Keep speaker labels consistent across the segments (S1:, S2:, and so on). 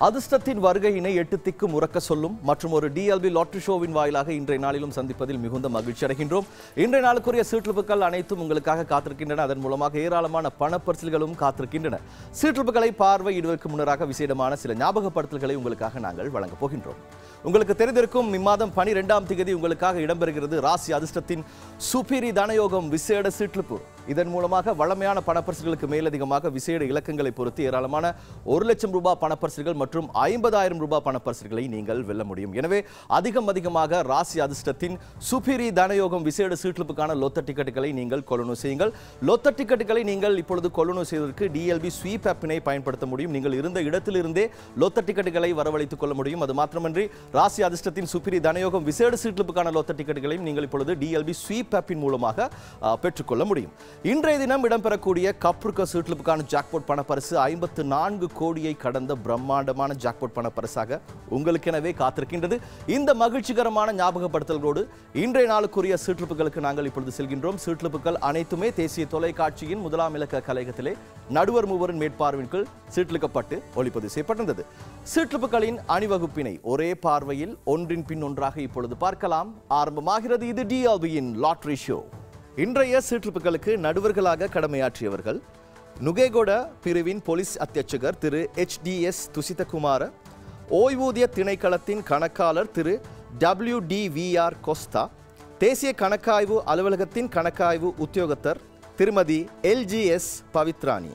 S1: அதிர்ஷ்டத்தின் வருகையினை எட்டு திக்கும் உறக்க சொல்லும் மற்றும் ஒரு டிஎல்பி லாட்டரி ஷோவின் வாயிலாக இன்றைய நாளிலும் சந்திப்பதில் மிகுந்த மகிழ்ச்சி அடைகின்றோம் இன்றைய நாளுக்குரிய சீட்லிப்புகள் அனைத்தும் உங்களுக்காக காத்திருக்கின்றன அதன் மூலமாக ஏராளமான பணப்பரிசில்களும் காத்திருக்கின்றன சீட்லிப்புகளை பார்வையிடுவதற்கு முன்னராக விசேடமான சில ஞாபகப்படுத்தல்களை உங்களுக்காக நாங்கள் வழங்கப் போகின்றோம் உங்களுக்கு தெரிந்திருக்கும் இம்மாதம் பனிரெண்டாம் திகதி உங்களுக்காக இடம்பெறுகிறது ராசி அதிர்ஷ்டத்தின் சுபிரி தனயோகம் விசேட சீட்லிப்பு இதன் மூலமாக வளமையான பணப்பரிசுகளுக்கு மேலதிகமாக விசேட இலக்கங்களை பொறுத்து ஏராளமான ஒரு லட்சம் ரூபாய் பணப்பரிசுகள் மற்றும் ஐம்பதாயிரம் ரூபாய் பணப்பரிசுகளை நீங்கள் வெல்ல முடியும் எனவே அதிகம் அதிகமாக ராசி அதிர்ஷ்டத்தின் சுபிரி தனயோகம் விசேட சீட்லிப்புக்கான லொத்த டிக்கெட்டுகளை நீங்கள் கொள்ளணும் செய்யுங்கள் லொத்த டிக்கெட்டுகளை நீங்கள் இப்பொழுது கொள்ளணும் செய்வதற்கு டிஎல்பி ஸ்வீப் ஆப்பினை பயன்படுத்த முடியும் நீங்கள் இருந்த இடத்திலிருந்தே லொத்த டிக்கெட்டுகளை வரவழைத்துக் கொள்ள முடியும் அது மாத்திரமன்றி ராசி அதிர்ஷ்டத்தின் சுப்பிரி தனயோகம் விசேட சீட்லிப்புக்கான லொத்த டிக்கெட்டுகளையும் நீங்கள் இப்பொழுது டிஎல்பி ஸ்வீப் ஆப்பின் மூலமாக ஆ, பெற்றுக்கொள்ள முடியும் இன்றைய தினம் இடம்பெறக்கூடிய கப்ருக்க சீட்லிப்புக்கான ஜாக்பாட் பணப்பரிசு ஐம்பத்து நான்கு கோடியை கடந்த பிரம்மாண்டமான ஜாக்பாட் பணப்பரிசாக உங்களுக்கெனவே காத்திருக்கின்றது இந்த மகிழ்ச்சிகரமான ஞாபகப்படுத்தல்களோடு இன்றைய நாளுக்குரிய சீட்லிப்புகளுக்கு நாங்கள் இப்பொழுது செல்கின்றோம் சீட்லிப்புகள் அனைத்துமே தேசிய தொலைக்காட்சியின் முதலாம் இலக்க கலையகத்திலே நடுவர் மூவரின் மேற்பார்வையின் கீழ் சீட்லிக்கப்பட்டு ஒளிப்பதிவு செய்யப்பட்டிருந்தது சீட்லிப்புகளின் அணிவகுப்பினை ஒரே பார்வையில் ஒன்றின் பின் ஒன்றாக இப்பொழுது பார்க்கலாம் ஆரம்பமாகிறது இது டிஆல்பியின் லாட்ரி ஷோ இன்றைய சீட்லிப்புகளுக்கு நடுவர்களாக கடமையாற்றியவர்கள் நுகேகொட பிரிவின் போலீஸ் அத்தியட்சகர் திரு எச் டி எஸ் துசிதகுமார ஓய்வூதிய திணைக்களத்தின் கணக்காளர் திரு டபிள்யூ டி விஆர் கோஸ்தா தேசிய கணக்காய்வு அலுவலகத்தின் கணக்காய்வு உத்தியோகத்தர் திருமதி எல்ஜிஎஸ் பவித்ராணி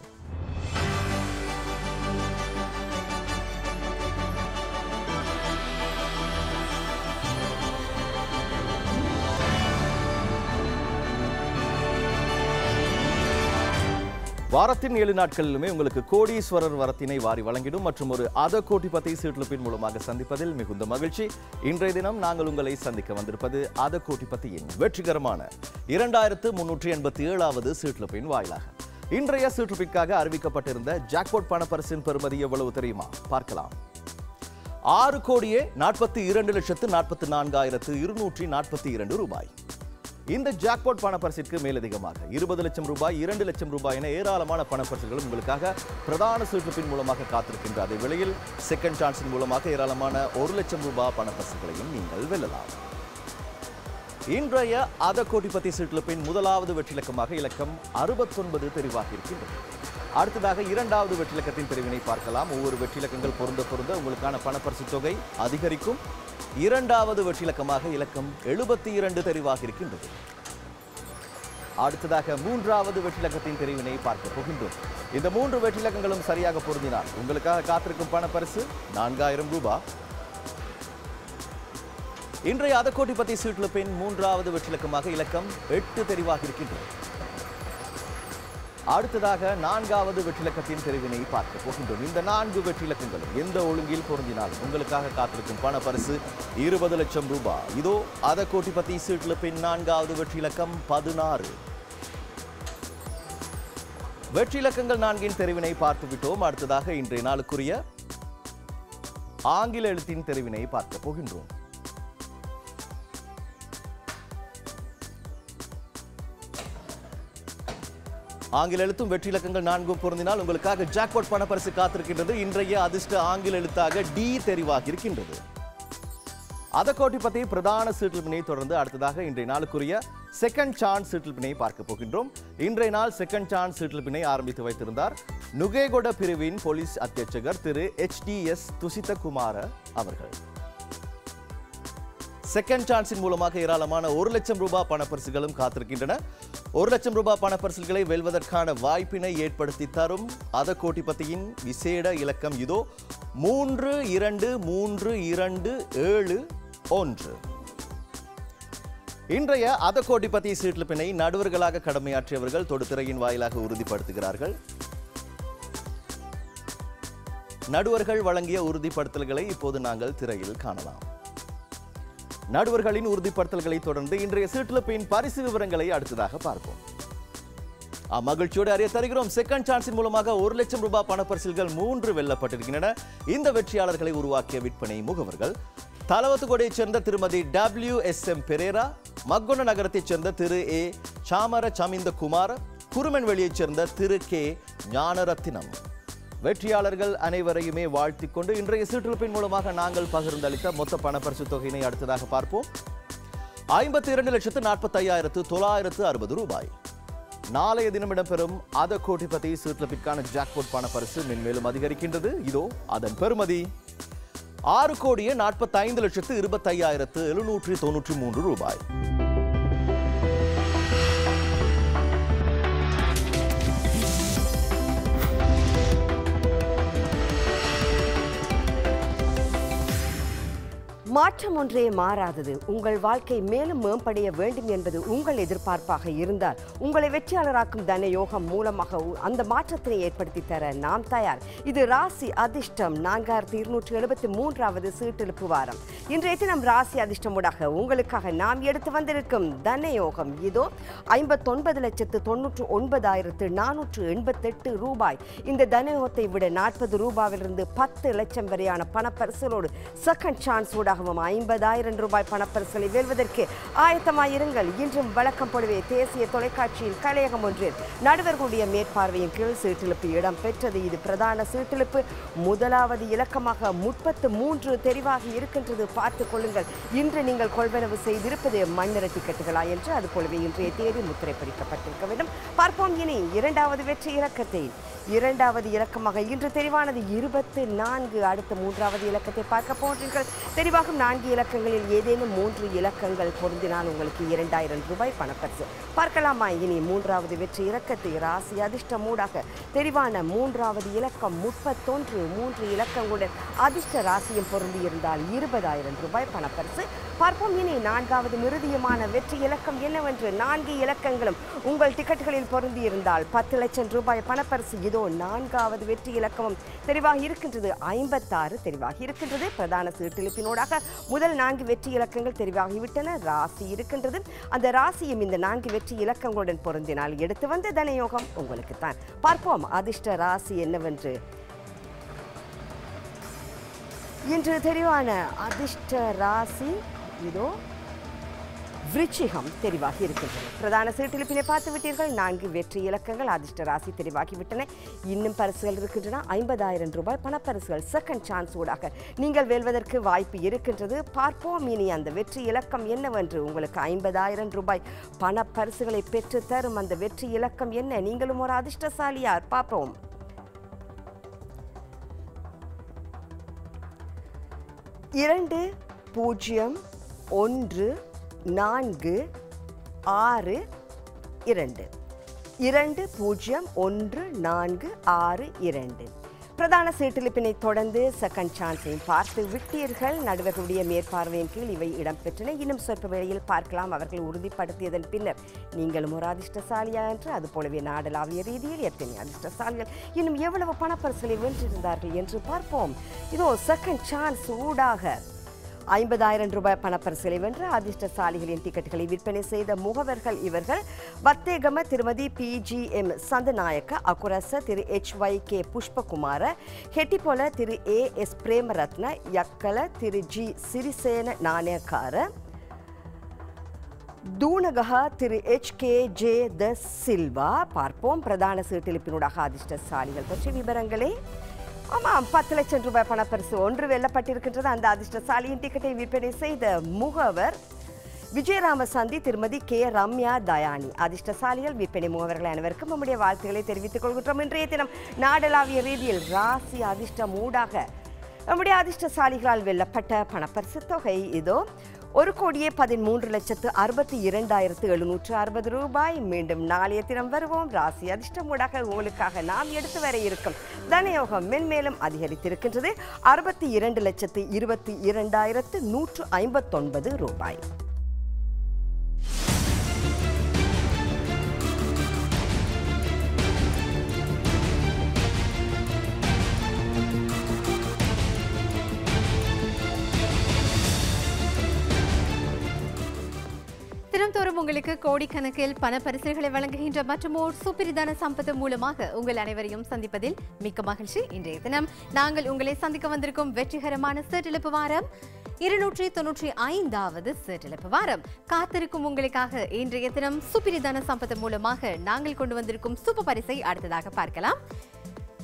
S1: வாரத்தின் ஏழு நாட்களிலுமே உங்களுக்கு கோடீஸ்வரர் வரத்தினை வாரி வழங்கிடும் மற்றும் ஒரு அத கோட்டிபத்தை சீட்லிப்பின் மூலமாக சந்திப்பதில் மிகுந்த மகிழ்ச்சி இன்றைய தினம் நாங்கள் உங்களை சந்திக்க வந்திருப்பது அத கோட்டிபத்தியின் வெற்றிகரமான இரண்டாயிரத்து முன்னூற்றி எண்பத்தி ஏழாவது சீட்லிப்பின் வாயிலாக இன்றைய சீட்லிப்பிற்காக அறிவிக்கப்பட்டிருந்த ஜாக்பாட் பணப்பரிசின் பெறுமதி எவ்வளவு தெரியுமா பார்க்கலாம் ஆறு கோடியே நாற்பத்தி இரண்டு லட்சத்து நாற்பத்தி நான்காயிரத்து இருநூற்றி நாற்பத்தி இரண்டு ரூபாய் இந்த ஜாக்பாட் பணப்பரிசிற்கு மேலதிகமாக இருபது லட்சம் ரூபாய் இரண்டு லட்சம் ரூபாய் என ஏராளமான பணப்பரிசுகளும் உங்களுக்காக பிரதான சீட்டுப்பின் மூலமாக காத்திருக்கின்ற அதே வேளையில் செகண்ட் சான்ஸின் மூலமாக ஏராளமான ஒரு லட்சம் ரூபாய் பணப்பரிசுகளையும் நீங்கள் வெல்லலாம் இன்றைய அத கோட்டிபதி சீட்லிப்பின் முதலாவது வெற்றிலக்கமாக இலக்கம் அறுபத்தொன்பது தெரிவாகி இருக்கின்றது அடுத்ததாக இரண்டாவது வெற்றிலக்கத்தின் தெரிவினை பார்க்கலாம் ஒவ்வொரு வெற்றிலக்கங்கள் பொருந்த பொருந்த உங்களுக்கான பணப்பரிசு தொகை அதிகரிக்கும் இரண்டாவது வெற்றிலக்கமாக இலக்கம் எழுபத்தி இரண்டு தெரிவாகி இருக்கின்றது அடுத்ததாக மூன்றாவது வெற்றிலக்கத்தின் தெரிவினை பார்க்க போகின்றோம் இந்த மூன்று வெற்றிலக்கங்களும் சரியாக பொருந்தினால் உங்களுக்காக காத்திருக்கும் பணப்பரிசு நான்காயிரம் ரூபாய் இன்றைய அதக்கோட்டிப்பத்தி சீட்லிப்பின் மூன்றாவது வெற்றிலக்கமாக இலக்கம் எட்டு தெரிவாக இருக்கின்றது அடுத்ததாக நான்காவது வெற்றிலக்கத்தின் தெரிவினை பார்க்க போகின்றோம் இந்த நான்கு வெற்றிலக்கங்களும் எந்த ஒழுங்கில் பொருந்தினால் உங்களுக்காக காத்திருக்கும் பண பரிசு இருபது லட்சம் ரூபாய் இதோ அத கோட்டிபத்தி சீட்லிப்பின் நான்காவது வெற்றிலக்கம் பதினாறு வெற்றிலக்கங்கள் நான்கின் தெரிவினை பார்த்து விட்டோம் அடுத்ததாக இன்றைய நாளுக்குரிய ஆங்கில எழுத்தின் தெரிவினை பார்க்க போகின்றோம் ஆங்கில எழுத்தும் வெற்றி இலக்கங்கள் நான்கும் பொருந்தினால் உங்களுக்காக ஜாக்பாட் பணப்பரிசு காத்திருக்கின்றது இன்றைய அதிர்ஷ்ட ஆங்கில எழுத்தாக டி தெரிவாகி இருக்கின்றது அதக்கோட்டிப்பத்தி பிரதான சீட்டில்பினை தொடர்ந்து அடுத்ததாக இன்றைய நாளுக்குரிய செகண்ட் சான்ஸ் சீட்டில்பினை பார்க்க போகின்றோம் இன்றைய நாள் செகண்ட் சான்ஸ் சீட்டில்பினை ஆரம்பித்து வைத்திருந்தார் நுகேகொட பிரிவின் போலீஸ் அத்தியட்சகர் திரு எச் டி எஸ் துசிதகுமார அவர்கள் செகண்ட் சான்ஸின் மூலமாக ஏராளமான ஒரு லட்சம் ரூபாய் பணப்பரிசுகளும் காத்திருக்கின்றன ஒரு லட்சம் ரூபாய் பணப்பரிசுகளை வெல்வதற்கான வாய்ப்பினை ஏற்படுத்தி தரும் அத கோட்டிபத்தியின் விசேட இலக்கம் இதோ மூன்று இரண்டு மூன்று இரண்டு ஏழு ஒன்று இன்றைய அத கோட்டிபத்தி சீட்லிப்பினை நடுவர்களாக கடமையாற்றியவர்கள் தொடுதிரையின் வாயிலாக உறுதிப்படுத்துகிறார்கள் நடுவர்கள் வழங்கிய உறுதிப்படுத்தல்களை இப்போது நாங்கள் திரையில் காணலாம் நடுவர்களின் உறுதிப்படுத்தல்களை தொடர்ந்து இன்றைய சீட்லிப்பின் பரிசு விவரங்களை அடுத்ததாக பார்ப்போம் ஆ, மகிழ்ச்சியோடு அறிய தருகிறோம் செகண்ட் சான்ஸின் மூலமாக ஒரு லட்சம் ரூபாய் பணப்பரிசில்கள் மூன்று வெல்லப்பட்டிருக்கின்றன இந்த வெற்றியாளர்களை உருவாக்கிய விற்பனை முகவர்கள் தலவத்துக்கோடையைச் சேர்ந்த திருமதி W S M Perera Makkuna நகரத்தைச் சேர்ந்த திரு ஏ சாமர சமிந்த குமார் குருமன்வெளியைச் சேர்ந்த திரு கே ஞானரத்தினம் வெற்றியாளர்கள் அனைவரையுமே வாழ்த்திக் கொண்டு இன்றைய சீட்டிழப்பின் மூலமாக நாங்கள் பகிர்ந்தளித்த மொத்த பணப்பரிசு தொகையினை அடுத்ததாக பார்ப்போம் ஐம்பத்தி இரண்டு லட்சத்து நாற்பத்தையாயிரத்து தொள்ளாயிரத்து அறுபது ரூபாய் நாளைய தினம் இடம்பெறும் அத கோட்டிபதி சீட்லப்பிற்கான ஜாக்பாட் பணப்பரிசு மென்மேலும் அதிகரிக்கின்றது இதோ அதன் பெறுமதி ஆறு கோடியே நாற்பத்தைந்து லட்சத்து இருபத்தையாயிரத்து எழுநூற்றி தொன்னூற்றி மூன்று ரூபாய்
S2: மாற்றம் ஒன்றே மாறாதது உங்கள் வாழ்க்கை மேலும் மேம்படைய வேண்டும் என்பது உங்கள் எதிர்பார்ப்பாக இருந்தால் உங்களை வெற்றியாளராக்கும் தன யோகம் மூலமாக உ- அந்த மாற்றத்தினை ஏற்படுத்தி தர நாம் தயார் இது ராசி அதிர்ஷ்டம் நான்காயிரத்தி இருநூற்றி எழுபத்தி மூன்றாவது சீட்டெழுப்பு வாரம் இன்றைய தினம் ராசி அதிர்ஷ்டமுடாக உங்களுக்காக நாம் எடுத்து வந்திருக்கும் தன யோகம் இதோ ஐம்பத்தொன்பது லட்சத்து தொன்னூற்று ஒன்பதாயிரத்து நானூற்று எண்பத்தெட்டு ரூபாய் இந்த தனயோகத்தை விட நாற்பது ரூபாயிலிருந்து பத்து லட்சம் வரையான பணப்பரிசலோடு செகண்ட் சான்ஸ் ஊடாகவும் ஐம்பதாயிரம் ரூபாய் பணப்பரிசலை வெல்வதற்கு ஆயத்தமாயிருங்கள் இன்றும் வழக்கம் போலவே தேசிய தொலைக்காட்சியில் கலையகம் ஒன்றில் நடுவர்களுடைய மேற்பார்வையின் கீழ் சீட்டிழப்பு இடம் பெற்றது இது பிரதான சீட்டிழப்பு முதலாவது இலக்கமாக முப்பத்து மூன்று தெரிவாகி இருக்கின்றது பார்த்துக் கொள்ளுங்கள் இன்று நீங்கள் கொள்வனவு செய்திருப்பது மண்ணிற டிக்கெட்டுகளா என்று அது போலவே இன்றைய தேதி முத்திரை பதிக்கப்பட்டிருக்க வேண்டும் பார்ப்போம் இனி இரண்டாவது வெற்றி இலக்கத்தை இரண்டாவது இலக்கமாக இன்று தெரிவானது இருபத்து நான்கு அடுத்த மூன்றாவது இலக்கத்தை பார்க்க போன்றீர்கள் தெரிவாகும் நான்கு இலக்கங்களில் ஏதேனும் மூன்று இலக்கங்கள் பொருந்தினால் உங்களுக்கு இரண்டாயிரம் ரூபாய் பணப்பரிசு பார்க்கலாமா இனி மூன்றாவது வெற்றி இலக்கத்தை ராசி அதிர்ஷ்ட மூடாக தெரிவான மூன்றாவது இலக்கம் முப்பத்தொன்று மூன்று இலக்கங்களுடன் அதிர்ஷ்ட ராசியும் பொருந்தியிருந்தால் இருபதாயிரம் ரூபாய் பணப்பரிசு பார்ப்போம் இனி நான்காவது மிருதியமான வெற்றி இலக்கம் என்னவென்று நான்கு இலக்கங்களும் உங்கள் டிக்கெட்டுகளில் பொருந்தியிருந்தால் பத்து லட்சம் ரூபாய் பணப்பரிசு இதோ நான்காவது வெற்றி இலக்கமும் தெரிவாகி இருக்கின்றது ஐம்பத்தாறு தெரிவாகி இருக்கின்றது பிரதான சீட்டிலிப்பினூடாக முதல் நான்கு வெற்றி இலக்கங்கள் தெரிவாகிவிட்டன ராசி இருக்கின்றது அந்த ராசியும் இந்த நான்கு வெற்றி இலக்கங்களுடன் பொருந்தினால் எடுத்து வந்த தனயோகம் உங்களுக்கு தான் பார்ப்போம் அதிர்ஷ்ட ராசி என்னவென்று இன்று தெரிவான அதிர்ஷ்ட ராசி இதோ விருச்சிகம் தெரிவாகி இருக்கின்றது பிரதான சீட்டிலிப்பினை பார்த்து விட்டீர்கள் நான்கு வெற்றி இலக்கங்கள் அதிர்ஷ்ட ராசி தெரிவாகிவிட்டன இன்னும் பரிசுகள் இருக்கின்றன ஐம்பதாயிரம் ரூபாய் பணப்பரிசுகள் செகண்ட் சான்ஸ் ஊடாக நீங்கள் வெல்வதற்கு வாய்ப்பு இருக்கின்றது பார்ப்போம் இனி அந்த வெற்றி இலக்கம் என்னவென்று உங்களுக்கு ஐம்பதாயிரம் ரூபாய் பணப்பரிசுகளை பெற்று தரும் அந்த வெற்றி இலக்கம் என்ன நீங்களும் ஒரு அதிர்ஷ்டசாலியார் பார்ப்போம் இரண்டு பூஜ்ஜியம் ஒன்று நான்கு ஆறு இரண்டு இரண்டு பூஜ்ஜியம் ஒன்று நான்கு ஆறு இரண்டு பிரதான சீட்டிலிப்பினை தொடர்ந்து செகண்ட் சான்ஸையும் பார்த்து விட்டீர்கள் நடுவர்களுடைய மேற்பார்வையின் கீழ் இவை இடம்பெற்றன இன்னும் சொற்ப வேளையில் பார்க்கலாம் அவர்கள் உறுதிப்படுத்தியதன் பின்னர் நீங்களும் ஒரு அதிர்ஷ்டசாலியா என்று அது போலவே நாடளாவிய ரீதியில் எத்தனை அதிர்ஷ்டசாலிகள் இன்னும் எவ்வளவு பணப்பரிசலை வென்றிருந்தார்கள் என்று பார்ப்போம் இதோ செகண்ட் சான்ஸ் ஊடாக ஐம்பதாயிரம் ரூபாய் பணப்பரிசலை வென்ற அதிர்ஷ்டசாலிகளின் டிக்கெட்டுகளை விற்பனை செய்த முகவர்கள் இவர்கள் வத்தேகம திருமதி P G M Sandanayake Akuressa திரு H Y K Pushpakumara Hettipola திரு ஏ எஸ் பிரேமரத்ன யக்கல திரு ஜி சிறிசேன நாணயக்கார தூணகஹ திரு H K J de Silva பார்ப்போம் பிரதான சீட்டிலிப்பினூடாக அதிர்ஷ்டசாலிகள் பற்றிய விவரங்களே ஆமாம் பத்து லட்சம் ரூபாய் பணப்பரிசு ஒன்று வெல்லப்பட்டிருக்கின்றது அந்த அதிர்ஷ்டசாலியின் டிக்கெட்டை விற்பனை செய்த முகவர் விஜயராம சந்தி திருமதி கே ரம்யா தயானி அதிர்ஷ்டசாலிகள் விற்பனை முகவர்கள் அனைவருக்கும் நம்முடைய வாழ்த்துக்களை தெரிவித்துக் கொள்கின்றோம் இன்றைய தினம் நாடளாவிய ரீதியில் ராசி அதிர்ஷ்டம் ஊடாக நம்முடைய அதிர்ஷ்டசாலிகளால் வெல்லப்பட்ட பணப்பரிசு தொகை இதோ ஒரு கோடியே பதிமூன்று லட்சத்து அறுபத்தி இரண்டாயிரத்து எழுநூற்று அறுபது ரூபாய் மீண்டும் நாளைய தினம் வருவோம் ராசி அதிர்ஷ்டம் ஊடாக உங்களுக்காக நாம் எடுத்து வர இருக்கும் தனயோகம் மென்மேலும் அதிகரித்திருக்கின்றது அறுபத்தி இரண்டு லட்சத்து இருபத்தி இரண்டாயிரத்து நூற்று ஐம்பத்தொன்பது ரூபாய்
S3: தினந்தோறும் உங்களுக்கு கோடிக்கணக்கில் பண பரிசுகளை வழங்குகின்ற மற்றும் ஓர் சுப்பிரிதான சம்பத்து மூலமாக உங்கள் அனைவரையும் சந்திப்பதில் மிக்க மகிழ்ச்சி இன்றைய தினம் நாங்கள் உங்களை சந்திக்க வந்திருக்கும் வெற்றிகரமான சீட்டிழப்பு வாரம் இருநூற்றி தொன்னூற்றி ஐந்தாவது சீட்டிழப்பு வாரம் காத்திருக்கும் உங்களுக்காக இன்றைய தினம் சுப்பிரிதான சம்பத்து மூலமாக நாங்கள் கொண்டு வந்திருக்கும் சூப்பர் பரிசை அடுத்ததாக பார்க்கலாம்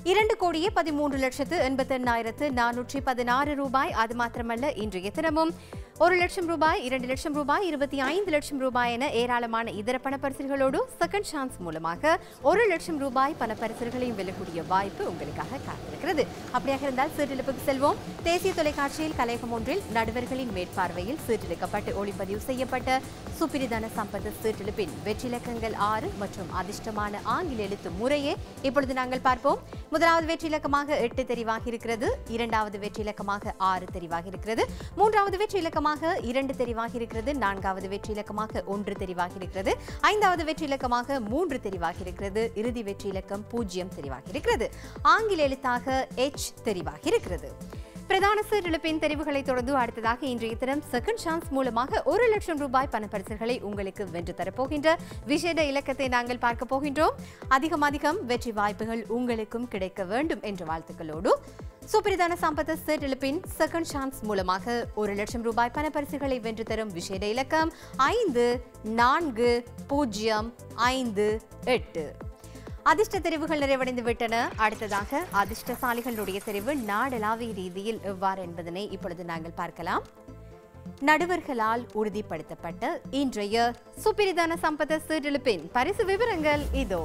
S3: இரண்டு கோடியே பதிமூன்று லட்சத்து எண்பத்தெண்ணாயிரத்து நானூற்றி பதினாறு ரூபாய் அது மாத்திரமல்ல இன்றைய தினமும் ஒரு லட்சம் ரூபாய் இரண்டு லட்சம் ரூபாய் இருபத்தி ஐந்து லட்சம் ரூபாய் என ஏராளமான இதர பணப்பரிசுகளோடு செகண்ட் சான்ஸ் மூலமாக ஒரு லட்சம் ரூபாய் பணப்பரிசுகளையும் வெல்லக்கூடிய வாய்ப்பு உங்களுக்காக காத்திருக்கிறது அப்படியாக இருந்தால் சீட்டிழப்புக்கு செல்வோம் தேசிய தொலைக்காட்சியில் கலையகம் ஒன்றில் நடுவர்களின் மேற்பார்வையில் சீட்டிழுக்கப்பட்டு ஒளிப்பதிவு செய்யப்பட்ட சுப்பிரிதான சம்பத்து சீட்டிழுப்பின் வெற்றிலக்கங்கள் ஆறு மற்றும் அதிர்ஷ்டமான ஆங்கில எழுத்து முறையே இப்பொழுது நாங்கள் பார்ப்போம் முதலாவது வெற்றி இலக்கமாக எட்டு தெரிவாகி இருக்கிறது இரண்டாவது வெற்றி இலக்கமாக ஆறு தெரிவாகி இருக்கிறது மூன்றாவது வெற்றி இலக்கமாக இரண்டு தெரிவாகி இருக்கிறது நான்காவது வெற்றி இலக்கமாக ஒன்று தெரிவாகி இருக்கிறது ஐந்தாவது வெற்றி இலக்கமாக மூன்று தெரிவாகி இருக்கிறது இறுதி வெற்றி இலக்கம் பூஜ்ஜியம் தெரிவாகி இருக்கிறது ஆங்கில எழுத்தாக எச் தெரிவாகி இருக்கிறது பிரதான சீரிழப்பின் தெரிவுகளை தொடர்ந்து அடுத்ததாக இன்றைய தினம் செகண்ட் சான்ஸ் மூலமாக ஒரு லட்சம் ரூபாய் பணப்பரிசுகளை உங்களுக்கு வென்று தரப்போகின்ற விசேட இலக்கத்தை நாங்கள் பார்க்க போகின்றோம் அதிகம் அதிகம் வெற்றி வாய்ப்புகள் உங்களுக்கும் கிடைக்க வேண்டும் என்ற வாழ்த்துக்களோடு சுப்பிரதான சம்பத்த சீரிழப்பின் செகண்ட் சான்ஸ் மூலமாக ஒரு லட்சம் ரூபாய் பணப்பரிசுகளை வென்று தரும் விசேட இலக்கம் ஐந்து நான்கு பூஜ்ஜியம் ஐந்து எட்டு அதிர்ஷ்ட தெரிவுகள் நிறைவடைந்து விட்டன அடுத்ததாக அதிர்ஷ்டசாலிகளுடைய தெரிவு நாடளாவிய ரீதியில் எவ்வாறு என்பதனை இப்பொழுது நாங்கள் பார்க்கலாம் நடுவர்களால் உறுதிப்படுத்தப்பட்ட இன்றைய சுப்பிரிதான சம்பத சீட்டெழுப்பின் பரிசு விவரங்கள் இதோ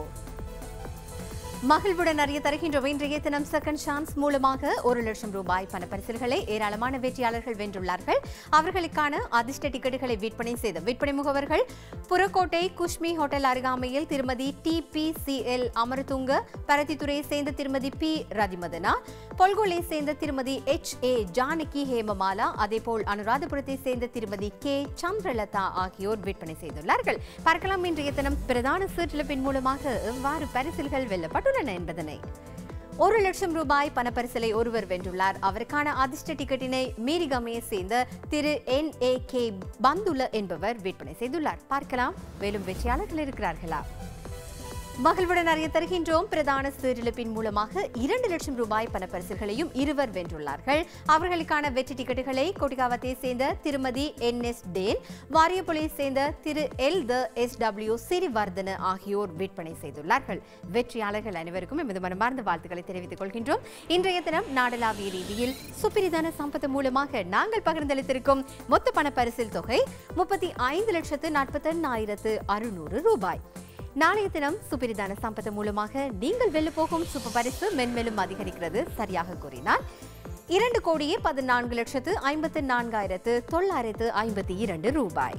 S3: மகிழ்வுடன் அறிய தருகின்ற இன்றைய தினம் செகண்ட் சான்ஸ் மூலமாக ஒரு லட்சம் ரூபாய் பணப்பரிசல்களை ஏராளமான வெற்றியாளர்கள் வென்றுள்ளார்கள் அவர்களுக்கான அதிர்ஷ்ட டிக்கெட்டுகளை விற்பனை செய்த விற்பனை முகவர்கள் புறக்கோட்டை குஷ்மி ஹோட்டல் அருகாமையில் திருமதி D P C L Amarathunga பரத்தித்துறையை சேர்ந்த திருமதி பி ரதிமதனா பொல்கோலை சேர்ந்த திருமதி எச் ஏ ஜானகி ஹேமமாலா அதேபோல் அனுராதபுரத்தை சேர்ந்த திருமதி கே சந்திரலதா ஆகியோர் விற்பனை செய்துள்ளார்கள் பார்க்கலாம் இன்றைய தினம் பிரதான சீட்டிழப்பின் மூலமாக எவ்வாறு பரிசில்கள் வெல்லப்பட்டுள்ளன என்பதனை ஒரு லட்சம் ரூபாய் பணப்பரிசலை ஒருவர் வென்றுள்ளார் அவருக்கான அதிர்ஷ்ட டிக்கெட்டினை மீரிகமையை சேர்ந்த திரு என் ஏ கே பந்துல என்பவர் விற்பனை செய்துள்ளார் பார்க்கலாம் மேலும் வெற்றியாளர்கள் இருக்கிறார்களா மகிழ்வுடன் அறிய தருகின்றோம் பிரதான சீரிழப்பின் மூலமாக இரண்டு லட்சம் ரூபாய் பணப்பரிசுகளையும் இருவர் வென்றுள்ளார்கள் அவர்களுக்கான வெற்றி டிக்கெட்டுகளை கொடிகாவத்தை சேர்ந்த திருமதி என் எஸ் டேல் வாரியப்புலியை சேர்ந்த திரு L de S W Siriwardena ஆகியோர் விற்பனை செய்துள்ளார்கள் வெற்றியாளர்கள் அனைவருக்கும் எமது மனமார்ந்த வாழ்த்துக்களை தெரிவித்துக் கொள்கின்றோம் இன்றைய தினம் நாடளாவிய ரீதியில் சுப்பிரிதான சம்பத்து மூலமாக நாங்கள் பகிர்ந்தளித்திருக்கும் மொத்த பணப்பரிசில் தொகை முப்பத்தி ஐந்து லட்சத்து நாற்பத்தெண்ணாயிரத்து அறுநூறு ரூபாய் நாளைய தினம் சுப்பிரிதான சம்பத்து மூலமாக நீங்கள் வெல்ல போகும் சுப்ப பரிசு மென்மேலும் அதிகரிக்கிறது சரியாக கூறினார் இரண்டு கோடியே பதினான்கு லட்சத்து ஐம்பத்து நான்காயிரத்து தொள்ளாயிரத்து ஐம்பத்தி இரண்டு ரூபாய்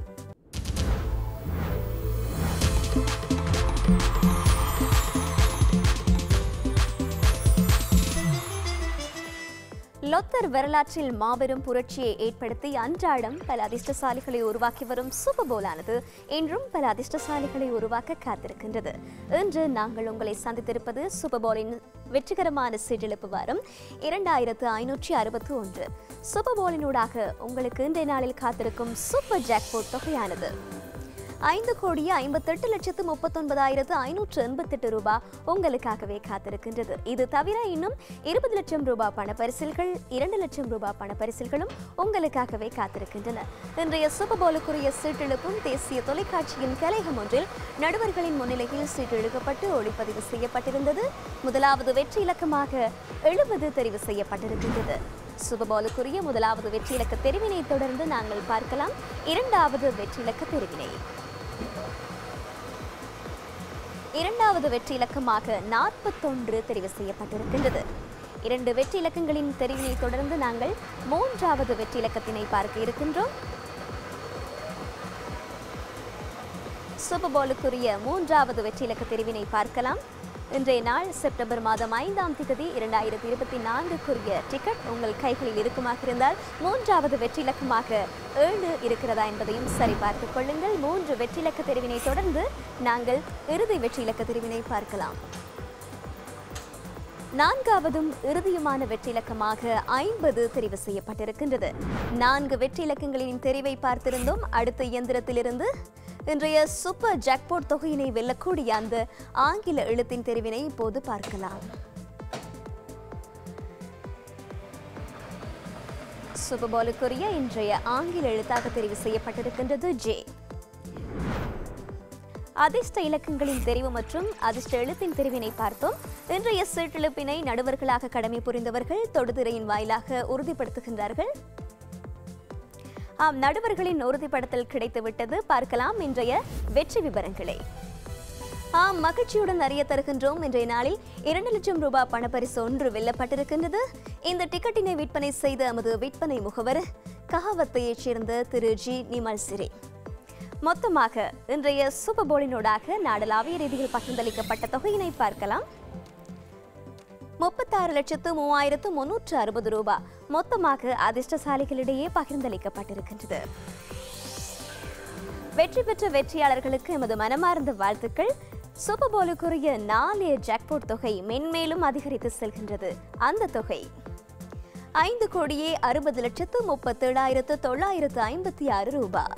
S4: லொத்தர் வரலாற்றில் மாபெரும் புரட்சியை ஏற்படுத்தி அன்றாடம் பல அதிர்ஷ்டசாலிகளை உருவாக்கி வரும் சூப்பர் போலானது இன்றும் பல அதிர்ஷ்டசாலிகளை உருவாக்க காத்திருக்கின்றது இன்று நாங்கள் உங்களை சந்தித்திருப்பது சூப்பர் போலின் வெற்றிகரமான சீட்டிழப்பு வாரம் இரண்டாயிரத்து ஐநூற்றி அறுபத்தி ஒன்று சூப்பர் போலினூடாக உங்களுக்கு இன்றைய நாளில் காத்திருக்கும் சூப்பர் ஜாக்போட் தொகையானது ஐந்து கோடியே ஐம்பத்தெட்டு லட்சத்து முப்பத்தொன்பதாயிரத்து ஐநூற்று எண்பத்தெட்டு ரூபாய் உங்களுக்காகவே காத்திருக்கின்றது இது தவிர இன்னும் இருபது லட்சம் ரூபாய் பணப்பரிசில்கள் இரண்டு லட்சம் ரூபாய் பணப்பரிசில்களும் உங்களுக்காகவே காத்திருக்கின்றன இன்றைய சூப்பர் போலுக்குரிய சீட்டெழுப்பும் தேசிய தொலைக்காட்சியின் கலைகம் ஒன்றில் நடுவர்களின் முன்னிலையில் சீட்டெழுக்கப்பட்டு ஒளிப்பதிவு செய்யப்பட்டிருந்தது முதலாவது வெற்றி இலக்கமாக எழுபது தெரிவு செய்யப்பட்டிருக்கின்றது சுபபோலுக்குரிய முதலாவது வெற்றி இலக்க தெரிவினை தொடர்ந்து நாங்கள் பார்க்கலாம் இரண்டாவது வெற்றி இலக்க தெரிவினை இரண்டாவது வெற்றி இலக்கமாக நாற்பத்தொன்று தெரிவு செய்யப்பட்டிருக்கின்றது இரண்டு வெற்றி இலக்கங்களின் தெரிவினை தொடர்ந்து நாங்கள் மூன்றாவது வெற்றி இலக்கத்தினை பார்க்க இருக்கின்றோம் சூப்பர் போலுக்குரிய மூன்றாவது வெற்றி இலக்க தெரிவினை பார்க்கலாம் இன்றைய நாள் செப்டம்பர் மாதம் ஐந்தாம் தேதி இரண்டாயிரத்தி இருபத்தி நான்குக்குரிய டிக்கெட் உங்கள் கைகளில் இருக்குமாக இருந்தால் மூன்றாவது வெற்றி இலக்கமாக ஏழு இருக்கிறதா என்பதையும் சரிபார்த்துக் கொள்ளுங்கள் மூன்று வெற்றி இலக்க தெரிவினை தொடர்ந்து நாங்கள் இறுதி வெற்றி இலக்க தெரிவினை பார்க்கலாம் நான்காவதும் இறுதியுமான வெற்றி இலக்கமாக ஐம்பது தெரிவு செய்யப்பட்டிருக்கின்றது நான்கு வெற்றி இலக்கங்களின் தெரிவை பார்த்திருந்தோம் அடுத்த இயந்திரத்திலிருந்து இன்றைய சூப்பர் ஜாக்பாட் தொகையினை வெல்லக்கூடிய அந்த ஆங்கில எழுத்தின் தெரிவினை இப்போது பார்க்கலாம் சூப்பர் பாலுக்குரிய இன்றைய ஆங்கில எழுத்தாக தெரிவு செய்யப்பட்டிருக்கின்றது ஜே அதிர்ஷ்ட இலக்கங்களின் தெரிவு மற்றும் அதிர்ஷ்ட எழுத்தின் தெரிவினை பார்த்தோம் இன்றைய சீட்டிழப்பினை நடுவர்களாக கடமை புரிந்தவர்கள் தொடுதிரையின் வாயிலாக உறுதிப்படுத்துகின்றார்கள் ஆம் நடுவர்களின் உறுதிப்படுத்தல் கிடைத்துவிட்டது பார்க்கலாம் இன்றைய வெற்றி விவரங்களை ஆம் மகிழ்ச்சியுடன் அறிய தருகின்றோம் இன்றைய நாளில் இரண்டு லட்சம் ரூபாய் பணப்பரிசு ஒன்று வெல்லப்பட்டிருக்கின்றது இந்த டிக்கெட்டினை விற்பனை செய்த எமது விற்பனை முகவர் கஹவத்தையைச் சேர்ந்த திரு ஜி நிமல் சிறி மொத்தமாக இன்றைய சூப்பர் போலினூடாக நாடளாவிய ரீதியில் பகிர்ந்தளிக்கப்பட்ட தொகையினை பார்க்கலாம் முப்பத்தாறு லட்சத்து மூவாயிரத்து முன்னூற்று அறுபது ரூபாய் மொத்தமாக அதிர்ஷ்டசாலிகளிடையே பகிர்ந்தளிக்கப்பட்டிருக்கின்றது வெற்றி பெற்ற வெற்றியாளர்களுக்கு எமது மனமார்ந்த வாழ்த்துக்கள் சூப்பர் போலுக்குரிய நாளைய ஜாக்பாட் தொகை மென்மேலும் அதிகரித்து செல்கின்றது அந்த தொகை ஐந்து கோடியே அறுபது லட்சத்து முப்பத்தேழாயிரத்து தொள்ளாயிரத்து ஐம்பத்தி ஆறு ரூபாய்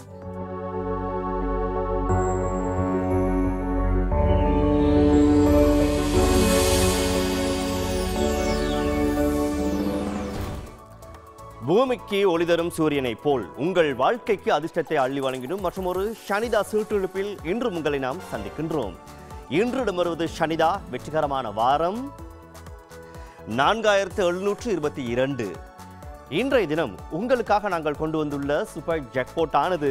S5: பூமிக்கு ஒளி தரும் சூரியனைப் போல் உங்கள் வாழ்க்கைக்கு அதிர்ஷ்டத்தை அள்ளி வழங்கிடும் மற்றும் ஒரு சனிதா சீட்டெழுப்பில் இன்று உங்களை நாம் சந்திக்கின்றோம் இன்று இடம்பெறுவது சனிதா வெற்றிகரமான வாரம் நான்காயிரத்து எழுநூற்று இருபத்தி இரண்டு இன்றைய தினம் உங்களுக்காக நாங்கள் கொண்டு வந்துள்ள சூப்பர் ஜாக்பாட் ஆனது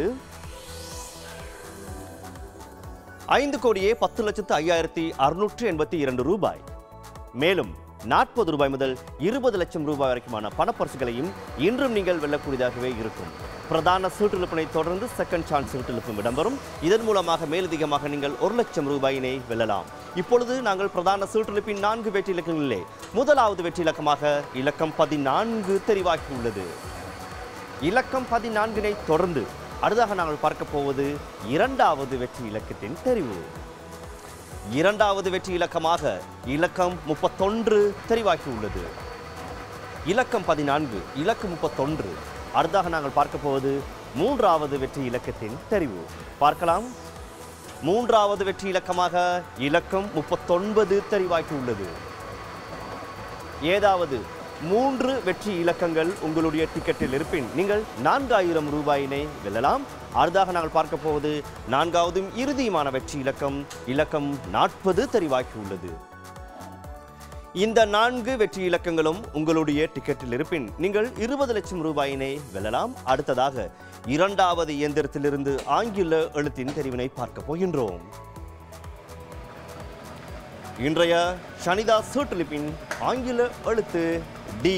S5: ஐந்து கோடியே பத்து லட்சத்து ஐயாயிரத்தி அறுநூற்று எண்பத்தி இரண்டு ரூபாய் மேலும் நாற்பது ரூபாய் முதல் இருபது லட்சம் ரூபாய் வரைக்குமான பணப்பரிசுகளையும் இன்றும் நீங்கள் வெல்லக்கூடியதாகவே இருக்கும் பிரதான சீட்டிழப்பினை தொடர்ந்து செகண்ட் சான்ஸ் சீட்டிழப்பும் இடம்பெறும் இதன் மூலமாக மேலதிகமாக நீங்கள் ஒரு லட்சம் ரூபாயினை வெல்லலாம் இப்பொழுது நாங்கள் பிரதான சீட்டிழப்பின் நான்கு வெற்றி இலக்கங்களிலே முதலாவது வெற்றி இலக்கமாக இலக்கம் பதினான்கு தெரிவாகியுள்ளது இலக்கம் பதினான்கினை தொடர்ந்து அடுத்ததாக நாங்கள் பார்க்க போவது இரண்டாவது வெற்றி இலக்கத்தின் தெரிவு இரண்டாவது வெற்றி இலக்கமாக இலக்கம் முப்பத்தொன்று தெரிவாகியுள்ளது இலக்கம் பதினான்கு இலக்கம் முப்பத்தொன்று அடுத்தாக நாங்கள் பார்க்க போவது மூன்றாவது வெற்றி இலக்கத்தின் தெரிவு பார்க்கலாம் மூன்றாவது வெற்றி இலக்கமாக இலக்கம் முப்பத்தொன்பது தெரிவாகியுள்ளது ஏதாவது மூன்று வெற்றி இலக்கங்கள் உங்களுடைய டிக்கெட்டில் இருப்பின் நீங்கள் நான்காயிரம் ரூபாயினை வெல்லலாம் அடுத்ததாக நாங்கள் பார்க்க போவது நான்காவதும் இறுதியுமான வெற்றி இலக்கம் இலக்கம் நாற்பது தெரிவாகியுள்ளது இந்த நான்கு வெற்றி இலக்கங்களும் உங்களுடைய டிக்கெட்டில் இருப்பின் நீங்கள் இருபது லட்சம் ரூபாயினை வெல்லலாம் அடுத்ததாக இரண்டாவது இயந்திரத்திலிருந்து ஆங்கில எழுத்தின் தெரிவினை பார்க்க போகின்றோம் இன்றைய சனிதா சீட்டளிப்பின் ஆங்கில எழுத்து டி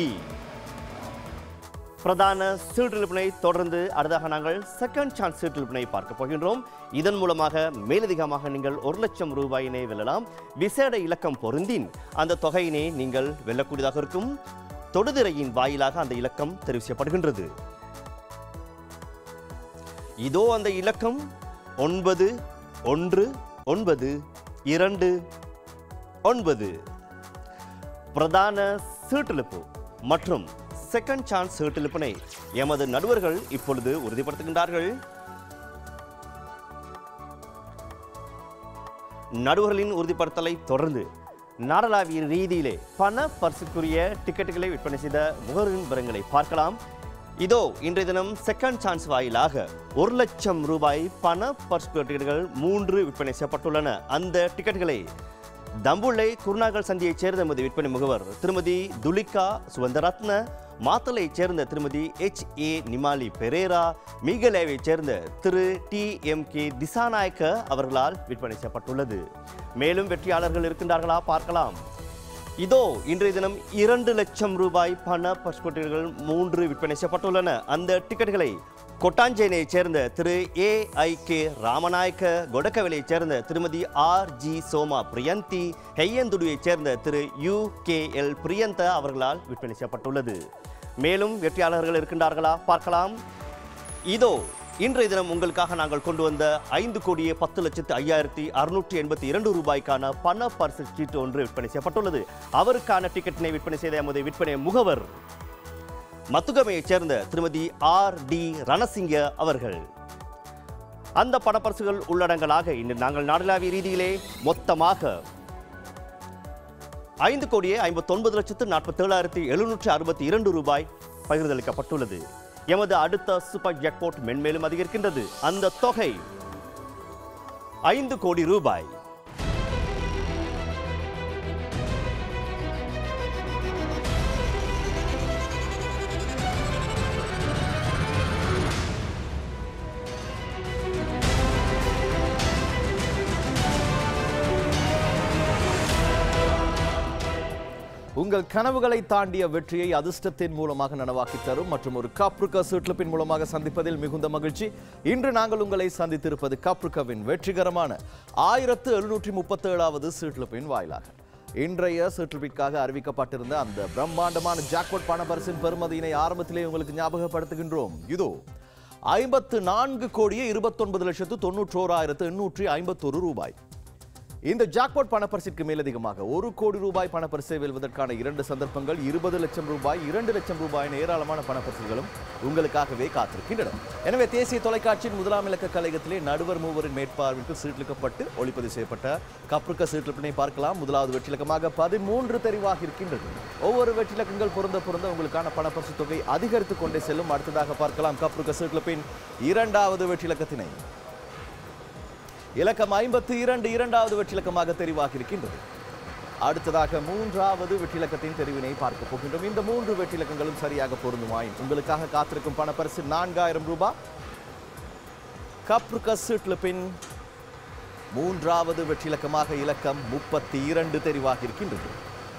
S5: பிரதான சீட்டெழுப்பினை தொடர்ந்து அடுத்ததாக நாங்கள் செகண்ட் சான்ஸ் சீட்டெழுப்பினை பார்க்க போகின்றோம் இதன் மூலமாக மேலதிகமாக நீங்கள் ஒரு லட்சம் ரூபாயினை வெல்லலாம் விசேட இலக்கம் பொருந்தின் அந்த தொகையினை நீங்கள் வெல்லக்கூடியதாக இருக்கும் தொடுதிரையின் வாயிலாக அந்த இலக்கம் தெரிவு செய்யப்படுகின்றது இதோ அந்த இலக்கம் ஒன்பது ஒன்று ஒன்பது இரண்டு ஒன்பது பிரதான சீட்டெழுப்பு மற்றும் செகண்ட் சான்ஸ் சீட்டெழுப்பினை எமது நடுவர்கள் இப்பொழுது உறுதிப்படுத்துகின்றார்கள் நடுவர்களின் உறுதிப்படுத்தலை தொடர்ந்து நாடளாவிய ரீதியிலே பண பரிசுக்குரிய டிக்கெட்டுகளை விற்பனை செய்த முகவரின் விவரங்களை பார்க்கலாம் இதோ இன்றைய தினம் செகண்ட் சான்ஸ் வாயிலாக ஒரு லட்சம் ரூபாய் பண பரிசு டிக்கெட்டுகள் மூன்று விற்பனை செய்யப்பட்டுள்ளன அந்த டிக்கெட்டுகளை தம்புள்ளை குருநாகல் சந்தியைச் சேர்ந்த எமது விற்பனை முகவர் திருமதி துலிகா சுவந்தரத்ன மாத்தலைச் சேர்ந்த திருமதி எச் ஏ நிமாலி பெரேரா மீகலேவைச் சேர்ந்த திரு டி எம் கே திசாநாயக்க அவர்களால் விற்பனை செய்யப்பட்டுள்ளது மேலும் வெற்றியாளர்கள் இருக்கின்றார்களா பார்க்கலாம் இதோ இன்றைய தினம் இரண்டு லட்சம் ரூபாய் பண பஸ்போர்ட்டுகள் மூன்று விற்பனை செய்யப்பட்டுள்ளன அந்த டிக்கெட்டுகளை கொட்டாஞ்சேனையைச் சேர்ந்த திரு ஏ ஐ கே ராமநாயக்க கொடக்கவலையைச் சேர்ந்த திருமதி ஆர் ஜி சோமா பிரியந்தி ஹெய்யந்துடுவைச் சேர்ந்த திரு யு கே எல் பிரியந்த அவர்களால் விற்பனை செய்யப்பட்டுள்ளது மேலும் வெற்றியாளர்கள் இருக்கின்றார்களா பார்க்கலாம் இதோ இன்றைய தினம் உங்களுக்காக நாங்கள் கொண்டு வந்த ஐந்து கோடியே பத்து லட்சத்து ஐயாயிரத்தி அறுநூற்றி எண்பத்தி இரண்டு ரூபாய்க்கான பண பரிசு சீட்டு ஒன்று விற்பனை செய்யப்பட்டுள்ளது அவருக்கான டிக்கெட்டினை விற்பனை செய்த எமது விற்பனை முகவர் மத்துகமையைச் சேர்ந்த திருமதி ஆர் டி ரணசிங்க அவர்கள் அந்த பணப்பரிசுகள் உள்ளடங்கலாக இன்று நாங்கள் நாடளாவிய ரீதியிலே மொத்தமாக ஐந்து கோடியே ஐம்பத்தொன்பது லட்சத்து நாற்பத்தேழாயிரத்தி எழுநூற்று அறுபத்தி இரண்டு ரூபாய் பகிர்ந்தளிக்கப்பட்டுள்ளது எமது அடுத்த சூப்பர் ஜாக்பாட் மென்மேலும் அதிகரிக்கின்றது அந்த தொகை ஐந்து கோடி ரூபாய்
S1: உங்கள் கனவுகளை தாண்டிய வெற்றியை அதிர்ஷ்டத்தின் மூலமாக நனவாக்கி தரும் மற்றும் ஒரு காப்ருக்கா சீட்லிப்பின் மூலமாக சந்திப்பதில் மிகுந்த மகிழ்ச்சி இன்று நாங்கள் உங்களை சந்தித்திருப்பது காப்ருக்காவின் வெற்றிகரமான ஆயிரத்து எழுநூற்றி முப்பத்தேழாவது சீட்லிப்பின் வாயிலாக இன்றைய சீட்லிப்பிற்காக அறிவிக்கப்பட்டிருந்த அந்த பிரம்மாண்டமான ஜாக்பாட் பணப்பரிசின் பெறுமதியினை ஆரம்பத்திலே உங்களுக்கு ஞாபகப்படுத்துகின்றோம் இதோ ஐம்பத்து நான்கு கோடியே இருபத்தொன்பது லட்சத்து தொன்னூற்றோராயிரத்து எண்ணூற்றி ஐம்பத்தொரு ரூபாய் இந்த ஜாக்பாட் பணப்பரிசிற்கு மேலதிகமாக ஒரு கோடி ரூபாய் பணப்பரிசை வெல்வதற்கான இரண்டு சந்தர்ப்பங்கள் இருபது லட்சம் ரூபாய் இரண்டு லட்சம் ரூபாய் என ஏராளமான பணப்பரிசுகளும் உங்களுக்காகவே காத்திருக்கின்றன எனவே தேசிய தொலைக்காட்சியின் முதலாம் இலக்க கழகத்திலே நடுவர் மூவரின் மேற்பார்வைக்கு சீட்லிக்கப்பட்டு ஒளிப்பதிவு செய்யப்பட்ட கப்ருக்க சீட்லிப்பினை பார்க்கலாம் முதலாவது வெற்றிலக்கமாக பதிமூன்று தெரிவாக இருக்கின்றது ஒவ்வொரு வெற்றிலக்கங்கள் பொருந்த பொருந்த உங்களுக்கான பணப்பரிசு தொகை அதிகரித்துக் கொண்டே செல்லும் அடுத்ததாக பார்க்கலாம் கப்ருக்க சீட்லிப்பின் இரண்டாவது வெற்றிலக்கத்தினை இலக்கம் ஐம்பத்தி இரண்டு இரண்டாவது வெற்றிலக்கமாக தெரிவாகி இருக்கின்றது அடுத்ததாக மூன்றாவது வெற்றிலக்கத்தின் தெரிவினை பார்க்க போகின்றோம் இந்த மூன்று வெற்றிலக்கங்களும் சரியாக பொருந்துமாய் உங்களுக்காக காத்திருக்கும் பணப்பரிசு நான்காயிரம் ரூபாய் கப்ருக்க சீட்லிப்பின் மூன்றாவது வெற்றிலக்கமாக இலக்கம் முப்பத்தி இரண்டு தெரிவாகி இருக்கின்றது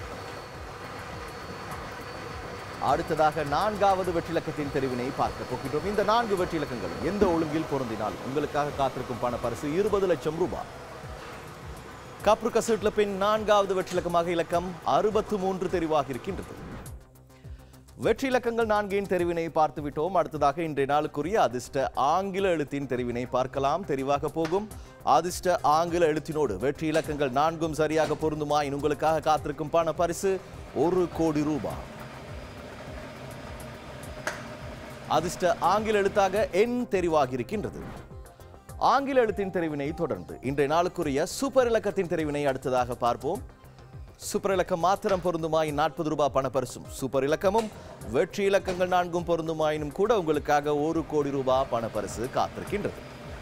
S1: அடுத்ததாக நான்காவது வெற்றிலக்கத்தின் தெரிவினை பார்க்க போகின்றோம் இந்த நான்கு வெற்றிலக்கங்களும் எந்த ஒழுங்கில் பொருந்தினால் உங்களுக்காக காத்திருக்கும் பண பரிசு இருபது லட்சம் ரூபாய் கப்ருக்க சீட்ல பின் நான்காவது வெற்றிலக்கமாக இலக்கம் அறுபத்து மூன்று தெரிவாக இருக்கின்றது வெற்றி இலக்கங்கள் நான்கின் தெரிவினை பார்த்து விட்டோம் அடுத்ததாக இன்றைய நாளுக்குரிய அதிர்ஷ்ட ஆங்கில எழுத்தின் தெரிவினை பார்க்கலாம் தெரிவாக போகும் அதிர்ஷ்ட ஆங்கில எழுத்தினோடு வெற்றி இலக்கங்கள் நான்கும் சரியாக பொருந்துமாயின் உங்களுக்காக காத்திருக்கும் பண பரிசு ஒரு கோடி ரூபாய் அதிர்ஷ்ட ஆங்கில எழுத்தாக எண் தெரிவாகி இருக்கின்றது ஆங்கில எழுத்தின் தெரிவினை தொடர்ந்து இன்றைய நாளுக்குரிய சூப்பர் இலக்கத்தின் தெரிவினை அடுத்ததாக பார்ப்போம் சூப்பர் இலக்கம் மாத்திரம் பொருந்துமாயின் நாற்பது ரூபாய் பணப்பரிசும் சூப்பர் இலக்கமும் வெற்றி இலக்கங்கள் நான்கும் பொருந்துமாயினும் கூட உங்களுக்காக ஒரு கோடி ரூபாய் பணப்பரிசு காத்திருக்கின்றது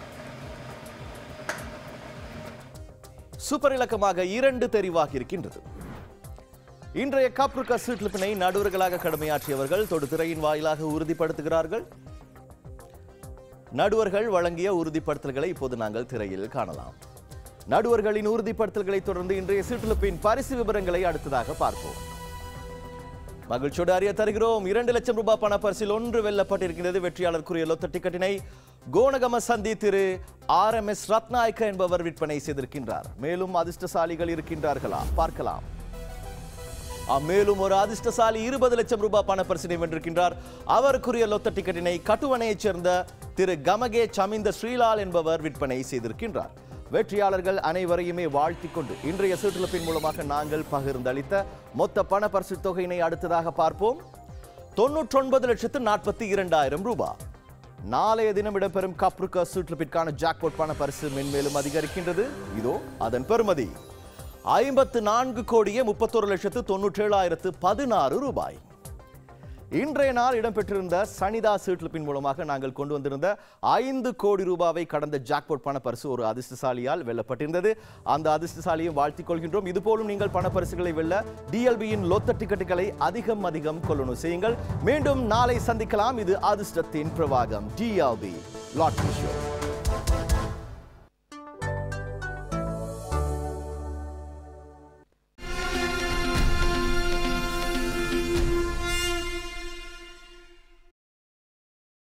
S1: சூப்பர் இலக்கமாக இரண்டு தெரிவாகி இருக்கின்றது இன்றைய காப்ருக்கா சீட்லிப்பினை நடுவர்களாக கடமையாற்றியவர்கள் தொடுதிரையின் வாயிலாக உறுதிப்படுத்துகிறார்கள் நடுவர்கள் வழங்கிய உறுதிப்படுத்தல்களை இப்போது நாங்கள் திரையில் காணலாம் நடுவர்களின் உறுதிப்படுத்தல்களை தொடர்ந்து இன்றைய சீட்லிப்பின் பரிசு விவரங்களை அடுத்ததாக பார்ப்போம் மகிழ்ச்சியோடு அறிய தருகிறோம் இரண்டு லட்சம் ரூபாய் பண பரிசில் ஒன்று வெல்லப்பட்டிருக்கிறது வெற்றியாளருக்குரிய லொத்த டிக்கெட்டினை கோணகம சந்தி திரு ஆர் எம் எஸ் ரத்நாயக்க என்பவர் விற்பனை செய்திருக்கின்றார் மேலும் அதிர்ஷ்டசாலிகள் இருக்கின்றார்களா பார்க்கலாம் ஆ, மேலும் ஒரு அதிர்ஷ்டசாலி இருபது லட்சம் ரூபாய் பணப்பரிசினை வென்றிருக்கின்றார் அவருக்குரிய லொத்த டிக்கெட்டினை கட்டுவனையைச் சேர்ந்த திரு கமகே சமிந்த ஸ்ரீலால் என்பவர் விற்பனை செய்திருக்கின்றார் வெற்றியாளர்கள் அனைவரையுமே வாழ்த்திக் கொண்டு இன்றைய சீட்டுலப்பின் மூலமாக நாங்கள் பகிர்ந்தளித்த மொத்த பண பரிசு தொகையினை அடுத்ததாக பார்ப்போம் தொன்னூற்றொன்பது லட்சத்து நாற்பத்தி இரண்டாயிரம் ரூபாய் நாளைய தினம் இடம்பெறும் கப்ருக்க சீட்லிப்பிற்கான ஜாக்பாட் பண பரிசு மென்மேலும் அதிகரிக்கின்றது இதோ அதன் பெறுமதி ஐம்பத்து நான்கு கோடியே முப்பத்தொரு லட்சத்து தொன்னூற்றேழாயிரத்து பதினாறு ரூபாய் இன்றைய நாள் இடம்பெற்றிருந்த சனிதா சீட்லிப்பின் மூலமாக நாங்கள் கொண்டு வந்திருந்த ஐந்து கோடி ரூபாவை கடந்த ஜாக்பாட் பண பரிசு ஒரு அதிர்ஷ்டசாலியால் வெல்லப்பட்டிருந்தது அந்த அதிர்ஷ்டசாலியும் வாழ்த்திக் கொள்கின்றோம் இதுபோலும் நீங்கள் பண பரிசுகளை வெல்ல டிஎல்பியின் லொத்த டிக்கெட்டுகளை அதிகம் அதிகம் கொள்ளணும் செய்யுங்கள் மீண்டும் நாளை சந்திக்கலாம் இது அதிர்ஷ்டத்தின் பிரவாகம் டிஎல்பி லாட்ரி ஷோ